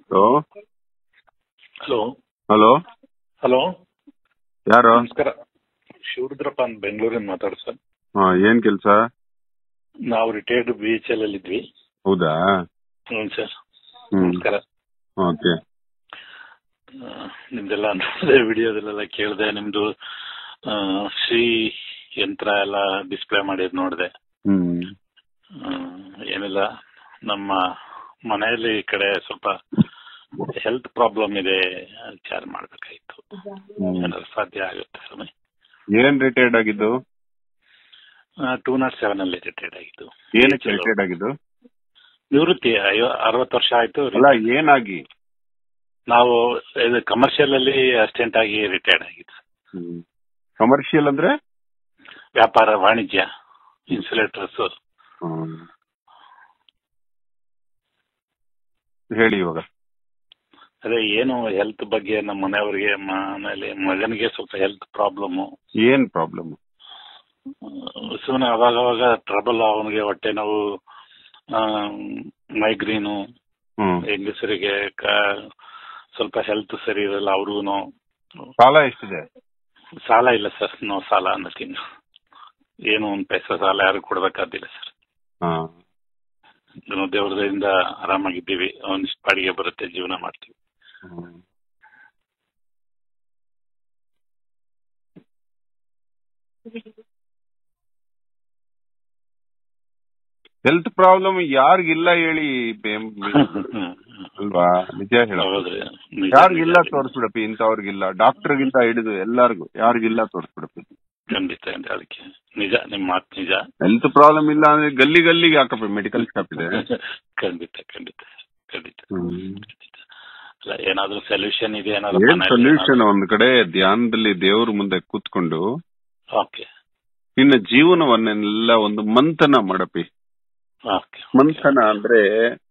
Hello hello hello hello ಯಾರು ನಮಸ್ಕಾರ ಶಿವರುದ್ರಪ್ಪ ಅಂತ ಬೆಂಗಳೂರಿಂದ ಮಾತಾಡೋದು ಸರ್ ಹಾ ಏನ್ ಕೆಲ್ಸ ನಾವು ರಿಟೈರ್ಡ್ ಬಿ ಎಚ್ ಎಲ್ ಅಲ್ಲಿ ಇದ್ವಿ ಹೌದಾ ಹ್ಞೂ ಸರ್ ಹ್ಮ್ ನಮಸ್ಕಾರ ಓಕೆ ಆ, ನಿಮ್ದೆಲ್ಲ ನೋಡಿದೆ ವಿಡಿಯೋದಲ್ಲೆಲ್ಲ ಕೇಳಿದೆ ನಿಮ್ದು ಆ, ಶ್ರೀ ಯಂತ್ರ ಎಲ್ಲ ಡಿಸ್ಪ್ಲೇ ಮಾಡಿದ್ ನೋಡಿದೆ ಹ್ಮ್ ಏನಿಲ್ಲ ನಮ್ಮ ಮನೆಯಲ್ಲಿ ಈ ಕಡೆ ಸ್ವಲ್ಪ ಹೆಲ್ತ್ ಪ್ರಾಬ್ಲಮ್ ಇದೆ ವಿಚಾರ ಮಾಡ್ಬೇಕಾಯ್ತು ಹ್ಮ್. ಏನಾದ್ರು ಸಾಧ್ಯ ಆಗುತ್ತೆ ಸ್ವಾಮಿ ಏನ್ ರಿಟೈರ್ಡ್ ಆಗಿದ್ದು ಟೂ ನಾಟ್ ಸೆವೆನ್ ಅಲ್ಲಿ ರಿಟೈರ್ಡ್ ಆಗಿದ್ದು ಏನಕ್ಕೆ ರಿಟೈರ್ಡ್ ಆಗಿದ್ದು ನಿವೃತ್ತಿ ಐವ- ಅರವತ್ತು ವರ್ಷ ಆಯ್ತು ಅಲ್ಲ ಏನಾಗಿ ನಾವು ಇದು ಕಮರ್ಷಿಯಲ್ ಅಲ್ಲಿ ಅಸಿಸ್ಟೆಂಟ್ ಆಗಿ ರಿಟೈರ್ಡ್ ಆಗಿದ್ದು ಕಮರ್ಷಿಯಲ್ ಅಂದ್ರೆ ವ್ಯಾಪಾರ ವಾಣಿಜ್ಯ ಇನ್ಸುಲೇಟರ್ಸ್ ಹ್ಮ್. ಹೇಳಿ ಇವಾಗ ಅದೇ ಏನು ಹೆಲ್ತ್ ಬಗ್ಗೆ ನಮ್ಮ ಮನೆಯವರಿಗೆ ಮನೇಲಿ ಮಗನಿಗೆ ಸ್ವಲ್ಪ ಹೆಲ್ತ್ ಪ್ರಾಬ್ಲಮ್ ಏನ್ ಪ್ರಾಬ್ಲಮ್ ಸುಮ್ಮನೆ ಅವಾಗ ಅವಾಗ ಟ್ರಬಲ್ ಅವನಿಗೆ ಹೊಟ್ಟೆ ನೋವು ಮೈಗ್ರೀನು ಹ್ಮ್ ಹೆಂಗಸರಿಗೆ ಕ- ಸ್ವಲ್ಪ ಹೆಲ್ತ್ ಸರಿ ಇರಲ್ಲ ಅವ್ರಿಗೂ ಸಾಲ ಎಷ್ಟಿದೆ ಸಾಲ ಇಲ್ಲ ಸರ್ ನೋ ಸಾಲ ನಥಿಂಗ್ ಏನು ಒಂದು ಪೈಸಾ ಸಾಲ ಯಾರು ಕೊಡ್ಬೇಕಾದಿಲ್ಲ ಸರ್ ಹಾ ನಾವು ದೇವ್ರದಿಂದ ಆರಾಮಾಗಿದ್ದೀವಿ ಒಂದಿಷ್ಟು ಬಾಡಿಗೆ ಬರುತ್ತೆ ಜೀವನ ಮಾಡ್ತೀವಿ ಹ್ಮ್. ಹೆಲ್ತ್ ಪ್ರಾಬ್ಲಮ್ ಯಾರಿಗಿಲ್ಲ ಹೇಳಿ ಬೇಮ್- ಅಲ್ವಾ ನಿಜ ಹೇಳ ಹೌದ್ರಿ ನಿಜ, ಯಾರಿಗಿಲ್ಲ ನಿಜ. ತೋರಿಸ್ಬಿಡಪ್ಪಿ ಇಂಥವ್ರಿಗಿಲ್ಲ ಡಾಕ್ಟರ್ಗಿಂತ ಹಿಡಿದು ಎಲ್ಲಾರ್ಗು ಯಾರಿಗಿಲ್ಲ ತೋರಿಸ್ಬಿಡಪ್ಪಿ ಖಂಡಿತ ಖಂಡಿತ ಅದಕ್ಕೆ ನಿಜ ನಿಮ್ ಮಾತು ನಿಜ ಹೆಲ್ತ್ ಪ್ರಾಬ್ಲಮ್ ಇಲ್ಲ ಅಂದ್ರೆ ಗಲ್ಲಿ ಗಲ್ಲಿಗೆ ಹಾಕಪ್ಪ ಮೆಡಿಕಲ್ ಶಾಪ್ ಇದೆ ಖಂಡಿತ ಖಂಡಿತ ಖಂಡಿತ ಖಂಡಿತ ಅಲ್ಲ ಏನಾದ್ರೂ ಸೊಲ್ಯೂಷನ್ ಇದೆ ಏನಾದ್ರು ಏನ್ ಸೊಲ್ಯೂಷನ್ ಒಂದ್ ಕಡೆ ಧ್ಯಾನದಲ್ಲಿ ದೇವ್ರ ಮುಂದೆ ಕೂತ್ಕೊಂಡು ಓಕೆ ನಿನ್ನ ಜೀವನವನ್ನೆಲ್ಲ ಒಂದು ಮಂಥನ ಮಾಡಪ್ಪಿ ಓಕೆ ಮಂಥನ ಅಂದ್ರೆ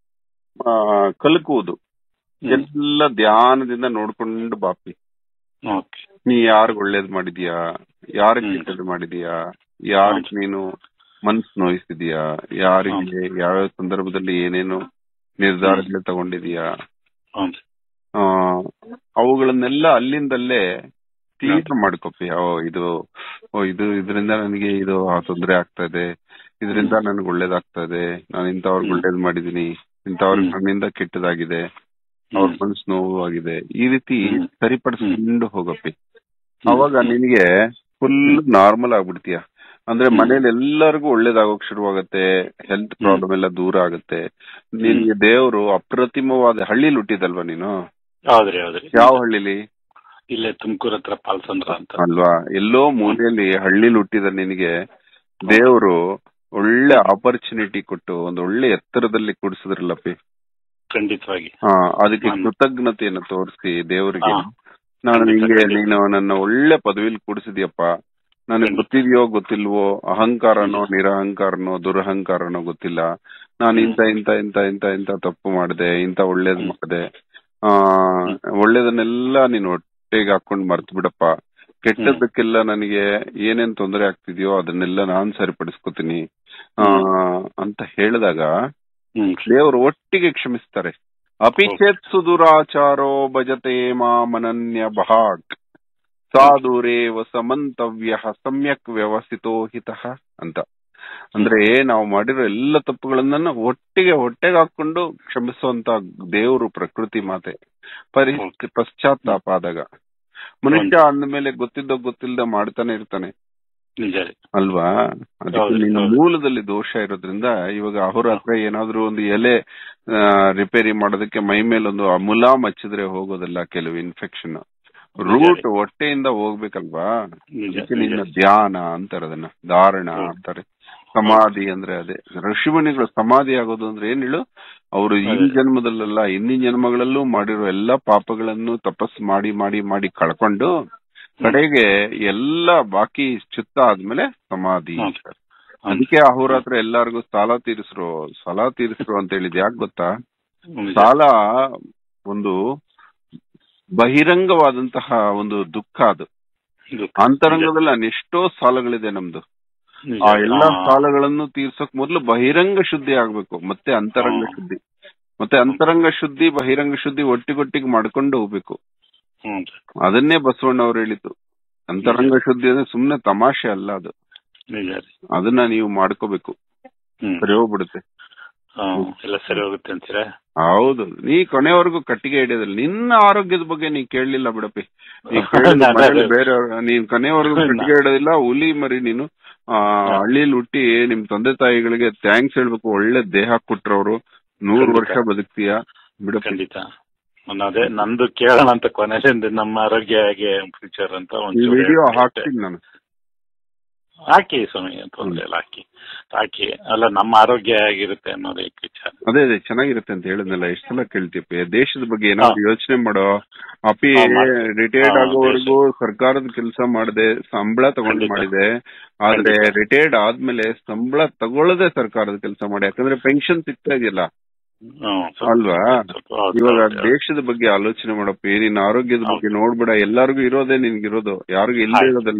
ಆ, ಕಲಕುವುದು ಎಲ್ಲ ಧ್ಯಾನದಿಂದ ನೋಡ್ಕೊಂಡು ಬಾಪಿ ಓಕೆ ನೀ ಯಾರಿಗ್ ಒಳ್ಳೇದ್ ಮಾಡಿದ್ಯಾ ಯಾರಿಗ್ ಹ್ಮ್. ಕೆಟ್ಟದ್ ಮಾಡಿದ್ಯಾ ಯಾರಿಗ್ ನೀನು ಮನ್ಸ್ ನೋಯಿಸಿದ್ಯಾ ಯಾರಿಗೆ ಯಾವ್ಯಾವ ಸಂದರ್ಭದಲ್ಲಿ ಏನೇನು ನಿರ್ಧಾರಗಳು ತಗೊಂಡಿದ್ಯಾ ಹೌದು ಆ, ಅವುಗಳನ್ನೆಲ್ಲ ಅಲ್ಲಿಂದಲ್ಲೇ ಕ್ಲಿಯರ್ ಮಾಡ್ಕೊಪ್ಪಿ ಓ ಇದು ಓ ಇದು ಇದರಿಂದ ನನಗೆ ಇದು ತೊಂದರೆ ಆಗ್ತಾ ಇದೆ ಇದರಿಂದ ನನಗೆ ಒಳ್ಳೇದಾಗ್ತಾ ಇದೆ ನಾನು ಇಂಥವ್ರಿಗೆ ಒಳ್ಳೇದ್ ಮಾಡಿದೀನಿ ಇಂಥವ್ರಿಗೆ ಹ್ಮ್. ನನ್ನಿಂದ ಕೆಟ್ಟದಾಗಿದೆ ಅವ್ರ ಮನ್ಸು ನೋವು ಆಗಿದೆ ಈ ರೀತಿ ಹ್ಮ್. ಸರಿಪಡಿಸ್ಕೊಂಡು ಹೋಗಪ್ಪಿ ಅವಾಗ ನಿನಗೆ ಫುಲ್ ನಾರ್ಮಲ್ ಆಗ್ಬಿಡ್ತೀಯ ಅಂದ್ರೆ ಮನೇಲಿ ಎಲ್ಲರಿಗೂ ಒಳ್ಳೇದಾಗೋಕ್ ಶುರುವಾಗತ್ತೆ ಹೆಲ್ತ್ ಪ್ರಾಬ್ಲಮ್ ಎಲ್ಲ ದೂರ ಆಗುತ್ತೆ ನಿನ್ಗೆ ದೇವರು ಅಪ್ರತಿಮವಾದ ಹಳ್ಳಿಲಿ ಹುಟ್ಟಿದಲ್ವಾ ನೀನು ಹೌದ್ರಿ ಹೌದ್ರಿ ಯಾವ ಹಳ್ಳಿಲಿ ಇಲ್ಲೇ ತುಮಕೂರ್ ಹತ್ರ ಪಾಲ್ಸಂದ್ರ ಅಂತ ಅಲ್ವಾ ಎಲ್ಲೋ ಮೂಲೆಯಲ್ಲಿ ಹಳ್ಳಿಲಿ ಹುಟ್ಟಿದ ನಿನಗೆ ದೇವರು ಒಳ್ಳೆ ಆಪರ್ಚುನಿಟಿ ಕೊಟ್ಟು ಒಂದು ಒಳ್ಳೆ ಎತ್ತರದಲ್ಲಿ ಕೂಡಿಸಿದ್ರಲ್ಲಪ್ಪಿ ಖಂಡಿತವಾಗಿ ಹಾ ಅದಕ್ಕೆ ಹ್ಮ್. ಕೃತಜ್ಞತೆಯನ್ನು ತೋರಿಸಿ ದೇವರಿಗೆ ಹಾ. ನಾನು ಖಂಡಿತ, ನಿಂಗೆ ಖಂಡಿತ. ನೀನು ನನ್ನ ಒಳ್ಳೆ ಪದವಿಲಿ ಕೂಡಿಸಿದ್ಯಪ್ಪ ನನಗೆ ಖಂಡಿತ. ಗೊತ್ತಿದೆಯೋ ಗೊತ್ತಿಲ್ವೋ ಅಹಂಕಾರನೋ ನಿರಹಂಕಾರನೋ ದುರಹಂಕಾರನೋ ಗೊತ್ತಿಲ್ಲ ನಾನು ಇಂತ ಇಂತ ಇಂತ ಇಂತ ಇಂತ ತಪ್ಪು ಮಾಡಿದೆ ಇಂತ ಒಳ್ಳೇದ್ ಹ್ಮ್. ಮಾಡಿದೆ ಆ ಒಳ್ಳೇದನ್ನೆಲ್ಲ ನೀನು ಹೊಟ್ಟೆಗೆ ಹಾಕೊಂಡ್ ಮರ್ತ್ ಬಿಡಪ್ಪ ಕೆಟ್ಟದಕ್ಕೆಲ್ಲ ನನಗೆ ಏನೇನ್ ತೊಂದರೆ ಆಗ್ತಿದ್ಯೋ ಅದನ್ನೆಲ್ಲ ನಾನ್ ಸರಿಪಡಿಸ್ಕೊತೀನಿ ಆ ಅಂತ ಹೇಳಿದಾಗ ಹ್ಮ್ ದೇವರು ಒಟ್ಟಿಗೆ ಕ್ಷಮಿಸ್ತಾರೆ ಅಪಿಚೇತ್ ಸುದುರಾಚಾರೋ ಭಜತೆ ಮಾಮನನ್ಯ ಭಾಗ್ ಸಾಧುರೇವ ಸಮಂತವ್ಯ ಸಮ್ಯಕ್ ವ್ಯವಸ್ಥಿತೋ ಹಿತಃ ಅಂತ ಅಂದ್ರೆ ನಾವು ಮಾಡಿರೋ ಎಲ್ಲ ತಪ್ಪುಗಳನ್ನ ಒಟ್ಟಿಗೆ ಹೊಟ್ಟೆಗೆ ಹಾಕೊಂಡು ಕ್ಷಮಿಸುವಂತ ದೇವರು ಪ್ರಕೃತಿ ಮಾತೆ ಪರಿ ಪಶ್ಚಾತ್ತಾಪ ಆದಾಗ ಮನುಷ್ಯ ಅಂದ್ಮೇಲೆ ಗೊತ್ತಿದ್ದ ಗೊತ್ತಿಲ್ಲದ ಮಾಡ್ತಾನೆ ಇರ್ತಾನೆ ನಿಜ ರೀ ಅಲ್ವಾ ಅದಕ್ಕೆ ಹೌದು, ನಿನ್ನ ಹೌದು. ಮೂಲದಲ್ಲಿ ದೋಷ ಇರೋದ್ರಿಂದ ಇವಾಗ ಅವ್ರ ಹತ್ರ ಏನಾದ್ರೂ ಒಂದು ಎಲೆ ಆ, ರಿಪೇರಿ ಮಾಡೋದಕ್ಕೆ ಮೈ ಮೇಲೊಂದು ಮುಲಾಮ್ ಹಚ್ಚಿದ್ರೆ ಹೋಗೋದಲ್ಲ ಕೆಲವು ಇನ್ಫೆಕ್ಷನ್ ರೂಟ್ ಹೊಟ್ಟೆಯಿಂದ ಹೋಗ್ಬೇಕಲ್ವಾ ನಿಜ ಅದಕ್ಕೆ ನಿಜ ನಿನ್ನ ಧ್ಯಾನ ಅಂತಾರೆ ಅದನ್ನ ಧಾರಣ ಹೌದು. ಅಂತಾರೆ ಸಮಾಧಿ ಅಂದ್ರೆ ಅದೇ ಋಷಿಮುನಿಗಳು ಸಮಾಧಿ ಆಗೋದು ಅಂದ್ರೆ ಏನ್ ಹೇಳು ಅವರು ಈ ಅದೇ. ಜನ್ಮದಲ್ಲೆಲ್ಲ ಹಿಂದಿನ ಜನ್ಮಗಳಲ್ಲೂ ಮಾಡಿರೋ ಎಲ್ಲಾ ಪಾಪಗಳನ್ನು ತಪಸ್ ಮಾಡಿ ಮಾಡಿ ಮಾಡಿ ಕಳ್ಕೊಂಡು ಕಡೆಗೆ ಎಲ್ಲ ಬಾಕಿ ಚಿತ್ತ ಆದ್ಮೇಲೆ ಸಮಾಧಿ ಹ್ಮ್. ಅಂತಾರೆ. ಅದಕ್ಕೆ ಅವ್ರ ಹತ್ರ ಎಲ್ಲಾರ್ಗು ಸಾಲ ತೀರಿಸ್ರು ಸಾಲ ತೀರಿಸ್ರು ಅಂತ ಹೇಳಿದ್ ಯಾಕೆ ಗೊತ್ತಾ ನಿಜ. ಸಾಲ ಒಂದು ಬಹಿರಂಗವಾದಂತಹ ಒಂದು ದುಃಖ ಅದು ಇದು ಅಂತರಂಗದಲ್ಲಿ ಅದೆಷ್ಟೋ ಸಾಲಗಳಿದೆ ನಮ್ದು ನಿಜ. ಆ ಎಲ್ಲಾ ಹಾ. ಸಾಲಗಳನ್ನು ತೀರ್ಸೋಕ್ ಮೊದಲು ಬಹಿರಂಗ ಶುದ್ಧಿ ಆಗ್ಬೇಕು ಮತ್ತೆ ಅಂತರಂಗ ಹಾ. ಶುದ್ಧಿ ಮತ್ತೆ ಅಂತರಂಗ ಶುದ್ಧಿ ಬಹಿರಂಗ ಶುದ್ಧಿ ಒಟ್ಟಿಗೊಟ್ಟಿಗೆ ಮಾಡ್ಕೊಂಡು ಹೋಗ್ಬೇಕು ಹ್ಞೂ ರೀ ಅದನ್ನೇ ಬಸವಣ್ಣ ಅವ್ರು ಹೇಳಿದ್ದು ಅಂತರಂಗ ಶುದ್ಧಿ ಅಂದ್ರೆ ಸುಮ್ನೆ ತಮಾಷೆ ಅಲ್ಲ ಅದು ನಿಜ ರೀ ಅದನ್ನ ನೀವು ಮಾಡ್ಕೋಬೇಕು ಹ್ಮ್ ಸರಿ ಹೋಗ್ಬಿಡುತ್ತೆ ಹ್ಮ್ ಎಲ್ಲ ಸರಿ ಹೋಗುತ್ತೆ ಅಂತೀರಾ ಹೌದು ನೀ ಕೊನೆವರೆಗೂ ಕಟ್ಟಿಗೆ ಹಿಡಿಯೋದಿಲ್ಲ ನಿನ್ನ ಆರೋಗ್ಯದ ಬಗ್ಗೆ ನೀ ಕೇಳಲಿಲ್ಲ ಬಿಡಪ್ಪಿ ನೀ ಕೇಳಿದ ನಾನು ಮನೇಲಿ ಅದೇ- ಬೇರೆಯವ್ರ ನೀನ್ ಕೊನೆವರೆಗೂ ಕಟ್ಟಿಗೆ ಹಿಡೋದಿಲ್ಲ ಹುಲಿ ಮರಿ ನೀನು ಆ ಹಳ್ಳಿಲಿ ಹುಟ್ಟಿ ನಿಮ್ ತಂದೆ ತಾಯಿಗಳಿಗೆ ಥ್ಯಾಂಕ್ಸ್ ಹೇಳ್ಬೇಕು ಒಳ್ಳೆ ದೇಹ ಕೊಟ್ರವ್ರು ನೂರ್ ಖಂಡಿತ. ವರ್ಷ ಬದುಕ್ತೀಯ ಬಿಡಪ್ಪಿ ಖಂಡಿತ ನಾನು ಅದೇ ನಂದು ಕೇಳೋಣ ಅಂತ ಕೊನೆಯಿಂದ ನಮ್ಮ ಆರೋಗ್ಯ ಹೇಗೆ ಫ್ಯೂಚರ್ ಅಂತ ಈ ಒಂಚೂರು ವಿಡಿಯೋ ಹೇಳ್ಬಿಟ್ಟೆ. ಹಾಕ್ತೀನಿ ನಾನು ಹಾಕಿ ಸ್ವಾಮಿ ತೊಂದ್ರೆ ಇಲ್ಲ ಹಾಕಿ ಹಾಕಿ ಅಲ್ಲ ನಮ್ಮ ಆರೋಗ್ಯ ಹೇಗಿರುತ್ತೆ ಅನ್ನೋದೇ ವಿಚಾರ ಅದೇ ಅದೇ ಚೆನ್ನಾಗಿರುತ್ತೆ ಅಂತ ಹೇಳಿದ್ನಲ್ಲ ಎಷ್ಟ್ ಸಲ ಕೇಳ್ತೀವಿ ದೇಶದ ಬಗ್ಗೆ ಏನಾದ್ರು ಯೋಚನೆ ಮಾಡೋ ಅಪಿ ಹಾ, ಮಾಡ್ತೀನಿ. ರಿಟೈರ್ಡ್ ಹಾ, ಆಗೋವರೆಗೂ ಸರ್ಕಾರದ ಕೆಲಸ ಮಾಡದೆ ಸಂಬಳ ತಗೊಂಡು ಖಂಡಿತ. ಮಾಡಿದೆ ಆದ್ರೆ ಖಂಡಿತ. ರಿಟೈರ್ಡ್ ಆದ್ಮೇಲೆ ಸಂಬಳ ತಗೊಳ್ಳದೆ ಸರ್ಕಾರದ ಕೆಲಸ ಮಾಡಿ ಯಾಕಂದ್ರೆ ಪೆನ್ಷನ್ ಸಿಗ್ತಾ ಇದೆಯಲ್ಲ ಹ್ಮ್, ಸ್ವಲ್ಪ- ಅಲ್ವಾ ಸ್ವಲ್ಪ ಹೌದು, ಇವಾಗ ಹೌದು, ಹೌದು. ದೇಶದ ಬಗ್ಗೆ ಆಲೋಚನೆ ಮಾಡಪ್ಪ ನಿನ್ನ ಆರೋಗ್ಯದ ಹೌದು. ಬಗ್ಗೆ ನೋಡ್ಬೇಡ ಎಲ್ಲಾರ್ಗು ಇರೋದೇ ನಿನ್ಗಿರೋದು ಯಾರಿಗೂ ಇಲ್ಲದೆ ಆಯ್ತು. ಇರೋದಿಲ್ಲ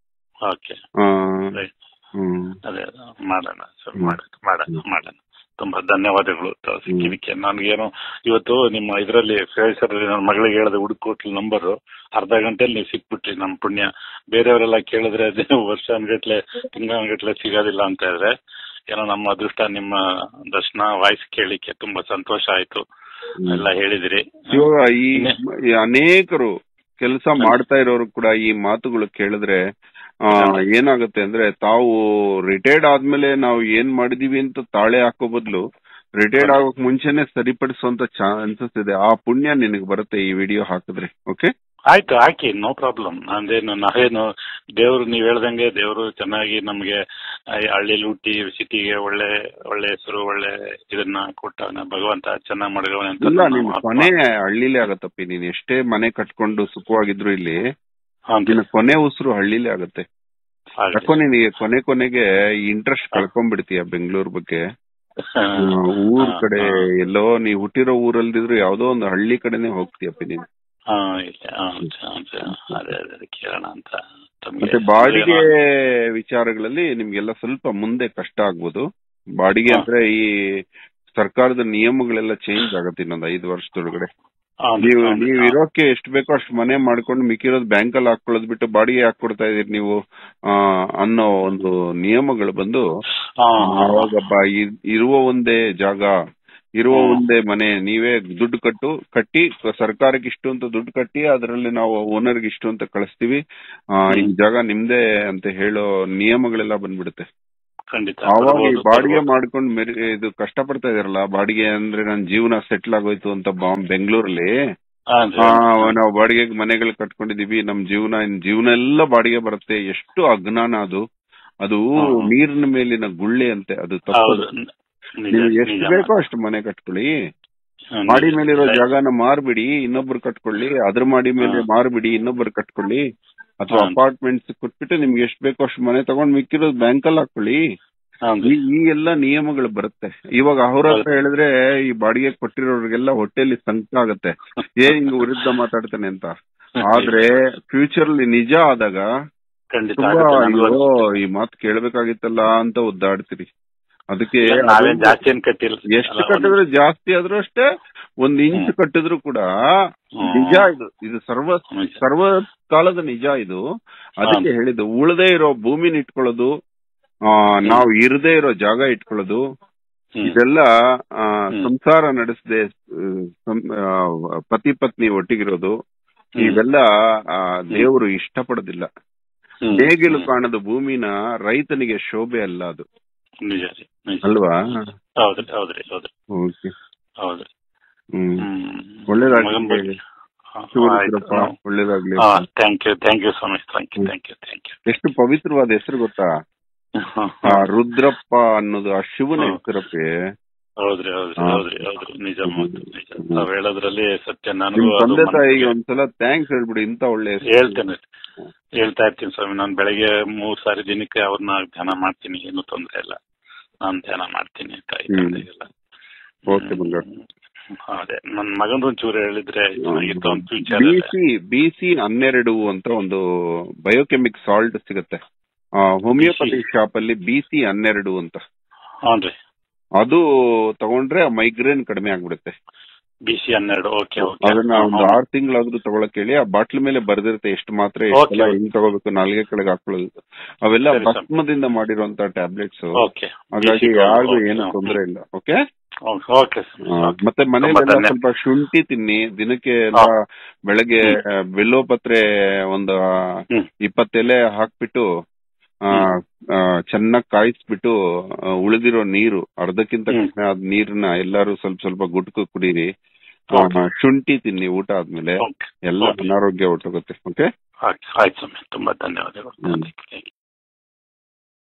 ಓಕೆ ಆ, Right. ಹ್ಮ್ ಅದೇ ಅದೇ, ಮಾಡೋಣ ಸರ್ ಹ್ಮ್. ಮಾಡೋಣ ಮಾಡೋಣ ಮಾಡೋಣ ತುಂಬಾ ಧನ್ಯವಾದಗಳು ತಾವು ಸಿಕ್ಕಿದಕ್ಕೆ ನನ್ಗೇನು ಇವತ್ತು ನಿಮ್ಮ ಇದರಲ್ಲಿ ಫೇಸರ್ ನನ್ನ ಮಗಳಿಗೆ ಹೇಳಿದೆ ಹುಡುಕೋಟ್ಲ ನಂಬರ್ ಅರ್ಧ ಗಂಟೆಲಿ ನೀವು ಸಿಕ್ಬಿಟ್ರಿ ನಮ್ ಪುಣ್ಯ ಬೇರೆಯವರೆಲ್ಲ ಕೇಳಿದ್ರೆ ಅದೇ ವರ್ಷ ಅನ್ಗಟ್ಲೆ ತಿಂಗಳನ್ಗಟ್ಲೆ ಸಿಗೋದಿಲ್ಲ ಅಂತ ಇದ್ರೆ ಏನೋ ನಮ್ಮ ಅದೃಷ್ಟ ನಿಮ್ಮ ದರ್ಶನ ವಾಯ್ಸ್ ಕೇಳಿಕ್ಕೆ ತುಂಬಾ ಸಂತೋಷ ಆಯ್ತು ಹ್ಮ್. ಎಲ್ಲ ಹೇಳಿದಿರಿ ಇವಾಗ ಈ ಇನ್ನೇ- ಈ ಅನೇಕರು ಕೆಲಸ ಮಾಡ್ತಾ ಇರೋರು ಕೂಡ ಈ ಮಾತುಗಳು ಕೇಳಿದ್ರೆ ಆ, ಏನಾಗುತ್ತೆ ಅಂದ್ರೆ ತಾವು ರಿಟೈರ್ಡ್ ಆದ್ಮೇಲೆ ನಾವು ಏನ್ ಮಾಡಿದೀವಿ ಅಂತ ತಾಳೆ ಹಾಕೋ ಬದಲು ರಿಟೈರ್ಡ್ ಆಗೋಕ್ ಮುಂಚೆನೆ ಸರಿಪಡಿಸುವಂತ ಚಾನ್ಸಸ್ ಇದೆ ಆ ಪುಣ್ಯ ನಿನಗೆ ಬರುತ್ತೆ ಈ ವಿಡಿಯೋ ಹಾಕಿದ್ರೆ ಓಕೆ ಆಯ್ತು ಹಾಕಿ ನೋ ಪ್ರಾಬ್ಲಮ್ ನಂದೇನು ನಾವೇನು ದೇವ್ರು ನೀವ್ ಹೇಳ್ದಂಗೆ ದೇವ್ರು ಚೆನ್ನಾಗಿ ನಮ್ಗೆ ಆ, ಈ ಹಳ್ಳಿಲಿ ಹುಟ್ಟಿ ಸಿಟಿಗೆ ಒಳ್ಳೆ ಒಳ್ಳೆ ಹೆಸರು ಒಳ್ಳೆ ಇದನ್ನ ಕೊಟ್ಟವನ ಭಗವಂತ ಚೆನ್ನಾಗಿ ಮಡಗವನೆ ಅಂತ ಇಲ್ಲ ನಮ್ಮ ನಿನ್ ಆತ್ಮ- ಕೊನೆ ಹಳ್ಳಿಲೇ ಆಗತ್ತಪ್ಪಿ ನೀನ್ ಎಷ್ಟೇ ಮನೆ ಕಟ್ಕೊಂಡು ಸುಖವಾಗಿದ್ರು ಇಲ್ಲಿ ಹಾಂ ನಿನ್ನ ಕೊನೆ ಉಸಿರು ಹಳ್ಳಿಲೇ ಆಗತ್ತೆ ಆಗ್ಲಿ. ಯಾಕೋ ನಿನಗೆ ಕೊನೆ ಕೊನೆಗೆ ಇಂಟ್ರೆಸ್ಟ್ ಕಳ್ಕೊಂಡ್ಬಿಡ್ತೀಯ ಬೆಂಗಳೂರು ಬಗ್ಗೆ ಹಾ, ಆ, ಊರ್ ಹಾ, ಕಡೆ ಹಾ. ಎಲ್ಲೋ ನೀ ಹುಟ್ಟಿರೋ ಊರಲ್ದಿದ್ರು ಯಾವ್ದೋ ಒಂದು ಹಳ್ಳಿ ಕಡೆನೆ ಹೋಗ್ತೀಯಪ್ಪ ನೀನು ಹಾ, ಇಲ್ಲ, ಹಾ, ಹಾ, ಹಾ, ಅದೇ ಅದೇ ಕೇಳೋಣ ಅಂತ ತಮ್ಗೆ ಮತ್ತೆ ಬಾಡಿಗೆ ಏನೋ- ವಿಚಾರಗಳಲ್ಲಿ ನಿಮ್ಗೆಲ್ಲ ಸ್ವಲ್ಪ ಮುಂದೆ ಕಷ್ಟ ಆಗ್ಬೋದು ಬಾಡಿಗೆ ಹಾ. ಅಂದ್ರೆ ಈ ಸರ್ಕಾರದ ನಿಯಮಗಳೆಲ್ಲ ಚೇಂಜ್ ಆಗತ್ತೆ ಇನ್ನೊಂದ್ ಐದು ವರ್ಷದೊಳಗಡೆ ಹಾ, ನೀವು ಹಾ, ನೀವ್ ಹಾ. ಇರೋಕೆ ಎಷ್ಟು ಬೇಕೋ ಅಷ್ಟು ಮನೆ ಮಾಡ್ಕೊಂಡು ಮಿಕ್ಕಿರೋದು ಬ್ಯಾಂಕ್ ಅಲ್ಲಿ ಹಾಕೊಳ್ಳೋದ್ ಬಿಟ್ಟು ಬಾಡಿಗೆ ಹಾಕೊಡ್ತಾ ಇದೀರಿ ನೀವು ಆ ಅನ್ನೋ ಒಂದು ನಿಯಮಗಳು ಬಂದು ಹಾ, ಹಾ, ಹಾ. ಅವಾಗಪ್ಪ ಇ- ಇರುವ ಒಂದೇ ಜಾಗ ಇರುವ ಹ್ಮ್. ಒಂದೇ ಮನೆ ನೀವೇ ದುಡ್ಡು ಕಟ್ಟು ಕಟ್ಟಿ ಸರ್ಕಾರಕ್ಕೆ ಇಷ್ಟು ಅಂತ ದುಡ್ಡು ಕಟ್ಟಿ ಅದರಲ್ಲಿ ನಾವು ಓನರ್ಗೆ ಇಷ್ಟು ಅಂತ ಕಳಿಸ್ತೀವಿ ಆ, ಈ ಹ್ಮ್. ಜಾಗ ನಿಮ್ದೇ ಅಂತ ಹೇಳೋ ನಿಯಮಗಳೆಲ್ಲ ಬಂದ್ಬಿಡುತ್ತೆ ಖಂಡಿತ ಆವಾಗ ಈ ಬರ್ಬೋದು, ಬಾಡಿಗೆ ಬರ್ಬೋದು. ಮಾಡ್ಕೊಂಡು ಮೆರಿ ಇದು ಕಷ್ಟ ಪಡ್ತಾ ಇದಾರಲ್ಲ ಬಾಡಿಗೆ ಅಂದ್ರೆ ನನ್ ಜೀವನ ಸೆಟ್ಲ್ ಆಗೋಯ್ತು ಅಂತ ಬಾಂಬ್ ಬೆಂಗಳೂರಲ್ಲಿ ಹಾ, ಆ, ಹಾ. ನಾವು ಬಾಡಿಗೆಗೆ ಮನೆಗಳು ಕಟ್ಕೊಂಡಿದೀವಿ ನಮ್ ಜೀವನ ಇನ್ ಜೀವನ ಎಲ್ಲ ಬಾಡಿಗೆ ಬರುತ್ತೆ ಎಷ್ಟು ಅಜ್ಞಾನ ಅದು ಅದು ಹ್ಮ್. ನೀರಿನ ಮೇಲಿನ ಗುಳ್ಳೆ ಅಂತೆ ಅದು ಹೌದು ತಪ್ಪು ನಿಜ, ನೀವು ಎಷ್ಟು ನಿಜ. ಬೇಕೋ ಅಷ್ಟು ಮನೆ ಕಟ್ಕೊಳ್ಳಿ ಹ್ಮ್, ಮಾಡಿ ನಿಜ. ಮೇಲಿರೋ Right. ಜಾಗನ ಮಾರ್ಬಿಡಿ ಇನ್ನೊಬ್ರು ಕಟ್ಕೊಳ್ಳಿ ಅದ್ರ ಮಾಡಿ ಮೇಲೆ ಹಾ. ಮಾರ್ಬಿಡಿ ಇನ್ನೊಬ್ರು ಕಟ್ಕೊಳ್ಳಿ ಅಥವಾ ಹಾ. ಅಪಾರ್ಟ್ಮೆಂಟ್ಸ್ ಕೊಟ್ಬಿಟ್ಟು ನಿಮ್ಗೆ ಎಷ್ಟು ಬೇಕೋ ಅಷ್ಟು ಮನೆ ತಗೊಂಡ್ ಮಿಕ್ಕಿರೋದು ಬ್ಯಾಂಕ್ ಅಲ್ಲಿ ಹಾಕೊಳ್ಳಿ ಹೌದು. ಈ ಈ ಎಲ್ಲ ನಿಯಮಗಳು ಬರುತ್ತೆ ಇವಾಗ ಅವ್ರ ಹತ್ರ ಹೇಳಿದ್ರೆ ಈ ಬಾಡಿಗೆ ಕೊಟ್ಟಿರೋರಿಗೆಲ್ಲ ಹೊಟ್ಟೆಲಿ ಸಂಕಟ ಆಗುತ್ತೆ ಏನ್ ಹಿಂಗ್ ವಿರುದ್ಧ ಮಾತಾಡ್ತಾನೆ ಅಂತ ಆದ್ರೆ ಫ್ಯೂಚರ್ ಅಲ್ಲಿ ನಿಜ ಆದಾಗ ಖಂಡಿತ ತುಂಬಾ ಆಗುತ್ತೆ. ನನ್ಗೂ ಅಯ್ಯೋ ಈ ಮಾತು ಕೇಳ್ಬೇಕಾಗಿತ್ತಲ್ಲ ಅಂತ ಒದ್ದಾಡ್ತೀರಿ ಅದಕ್ಕೆ ಇಲ್ಲ, ನಾವೇನ್ ಅದು- ಜಾಸ್ತಿ ಏನ್ ಕಟ್ಟಿಲ್ಲ ಎಷ್ಟು ಅಲ್ಲ, ಕಟ್ಟಿದ್ರೆ ಜಾಸ್ತಿ ಆದ್ರೂ ಅಷ್ಟೇ ಒಂದ್ ಇಂಚ್ ಹ್ಮ್. ಕಟ್ಟಿದ್ರು ಕೂಡ ಹ್ಮ್. ನಿಜ ಇದು ಇದು ಸರ್ವ ನಿಜ. ಸರ್ವ ಕಾಲದ ನಿಜ ಇದು ಅದಕ್ಕೆ ಹೇಳಿದ್ದು ಉಳದೇ ಇರೋ ಭೂಮಿನ ಇಟ್ಕೊಳ್ಳೋದು ಆ ನಾವು ಇರದೇ ಇರೋ ಜಾಗ ಇಟ್ಕೊಳ್ಳೋದು ಹ್ಮ್. ಇದೆಲ್ಲ ಆ, ಹ್ಮ್. ಸಂಸಾರ ನಡೆಸದೆ ಪತಿ ಪತ್ನಿ ಒಟ್ಟಿಗಿರೋದು ಹ್ಮ್. ಇವೆಲ್ಲ ಆ, ದೇವರು ಇಷ್ಟಪಡೋದಿಲ್ಲ ಹ್ಮ್. ನೇಗಿಲು ಹ್ಮ್. ಕಾಣದ ಭೂಮಿನ ರೈತನಿಗೆ ಶೋಭೆ ಅಲ್ಲ ಅದು ನಿಜ ರೀ ನಿಜ. ಅಲ್ವಾ ಹೌದ್ರಿ ಹೌದ್ರಿ ಹೌದ್ರಿ ಓಕೆ ಹೌದ್ರಿ ಹ್ಮ್ ಹ್ಮ್ ಒಳ್ಳೇದಾಗ್ಲಿ. ಮಗನ್ ಬಗ್ಗೆ- ಹಾ, ಶಿವರುದ್ರಪ್ಪ ಆಯ್ತು. ಒಳ್ಳೇದಾಗ್ಲಿ ಹಾ thank you thank you so much thank you hmm. Thank you thank you ಎಷ್ಟು ಪವಿತ್ರವಾದ ಹೆಸರು ಗೊತ್ತಾ ಆ ರುದ್ರಪ್ಪ ಅನ್ನೋದು ಆ ಶಿವನ ಹ್ಮ್. ಹೆಸರಪ್ಪೆ ಹೌದ್ರಿ ಹೌದ್ರಿ ಹಾ. ಹೌದ್ರಿ ಹೌದ್ರಿ ನಿಜ ಮಾತು ನಿಜ ಹ್ಮ್. ತಾವ್ ಹೇಳೋದ್ರಲ್ಲಿ ಸತ್ಯ ನಿಮ್ ನನಗೂ ಅದು ತಂದೆ ತಾಯಿಗೆ ಮನಸ್ಸಿಗೆ- ಒಂದ್ಸಲ ಥ್ಯಾಂಕ್ಸ್ ಹೇಳ್ಬಿಡಿ ಇಂತ ಒಳ್ಳೆ ಹೆಸ್ರು. ಹೇಳ್ತೇನೆ ಹೇಳ್ತಾ ಇರ್ತೀನಿ ಸ್ವಾಮಿ ನಾನು ಬೆಳಗ್ಗೆ ಮೂರ್ ಸಾರಿ ದಿನಕ್ಕೆ ಅವ್ರನ್ನ ಧ್ಯಾನ ಮಾಡ್ತೀನಿ ಏನು ತೊಂದ್ರೆ ಇಲ್ಲ ನಾನ್ ಧ್ಯಾನ ಮಾಡ್ತೀನಿ ತಾಯಿ ಹ್ಮ್. ತಂದೆಗೆಲ್ಲ ಓಕೆ ಬಂಗಾರ ಹ್ಮ್. ಅದೇ ನನ್ ಮಗನ್ ಒಂಚೂರು ಹೇಳಿದ್ರೆ ಚೆನ್ನಾಗಿತ್ತು ಒಂದು ಫ್ಯೂಚರ್ ಬಿಸಿ ಬಿಸಿ ಹನ್ನೆರಡು ಅಂತ ಒಂದು ಬಯೋಕೆಮಿಕ್ ಸಾಲ್ಟ್ ಸಿಗುತ್ತೆ ಹೋಮಿಯೋಪತಿ ಶಾಪ್ ಅಲ್ಲಿ ಬಿಸಿ ಹನ್ನೆರಡು ಅಂತ ಹ್ಞೂನ್ರಿ ಅದು ತಗೊಂಡ್ರೆ ಮೈಗ್ರೇನ್ ಕಡಿಮೆ ಆಗ್ಬಿಡುತ್ತೆ ಬಿ ಸಿ ಹನ್ನೆರಡು ಓಕೆ ಓಕೆ ಅದನ್ನ ಒಂದು ಆರ್ ತಿಂಗಳಾದ್ರೂ ತಗೊಳಕ್ ಹೇಳಿ ಆ ಬಾಟ್ಲ್ ಮೇಲೆ ಬರ್ದಿರುತ್ತೆ ಎಷ್ಟು ಮಾತ್ರ Okay. ಎಷ್ಟೆಲ್ಲ ಹೆಂಗ್ ತಗೋಬೇಕು ನಾಲ್ಗೆ ಕೆಳಗೆ ಹಾಕೊಳ್ಳೋದು ಅವೆಲ್ಲ ಸರಿ, ಸರ್. ಭಸ್ಮದಿಂದ ಮಾಡಿರುವಂತ ಟ್ಯಾಬ್ಲೆಟ್ಸ್ ಓಕೆ ಹಾಗಾಗಿ ಯಾರಿಗೂ ಏನು ತೊಂದರೆ ಇಲ್ಲ ಓಕೆ ಓಕೆ ಮತ್ತೆ ಮನೇಲೆಲ್ಲ ಧನ್ಯ- ಸ್ವಲ್ಪ ಶುಂಠಿ ತಿನ್ನಿ ದಿನಕ್ಕೆ ಎಲ್ಲ ಬೆಳಗ್ಗೆ ಆ, ಬೆಲ್ಲೋಪತ್ರೆ ಒಂದು ಹ್ಮ್. ಇಪ್ಪತ್ತೆಲೆ ಹಾಕ್ಬಿಟ್ಟು ಆ, ಆ, ಚೆನ್ನಾಗ್ ಕಾಯಿಸ್ಬಿಟ್ಟು ಆ, ಉಳಿದಿರೋ ನೀರು ಅರ್ಧಕ್ಕಿಂತ ಹ್ಮ್. ಕಡಿಮೆ ಆದ ನೀರನ್ನ ಎಲ್ಲಾರು ಸ್ವಲ್ಪ ಸ್ವಲ್ಪ ಗುಟ್ಕು ಕುಡೀರಿ ಆ, Okay. ಶುಂಠಿ ತಿನ್ನಿ ಊಟ ಆದ್ಮೇಲೆ ಓಕೆ ಎಲ್ಲ Okay. ಅನಾರೋಗ್ಯ ಹೊಟ್ಟೋಗುತ್ತೆ ಓಕೆ ಆಯ್ತು ಆಯ್ತು ಸ್ವಾಮಿ ತುಂಬಾ ಧನ್ಯವಾದಗಳು ಹ್ಮ್. ಅದಕ್ಕೆ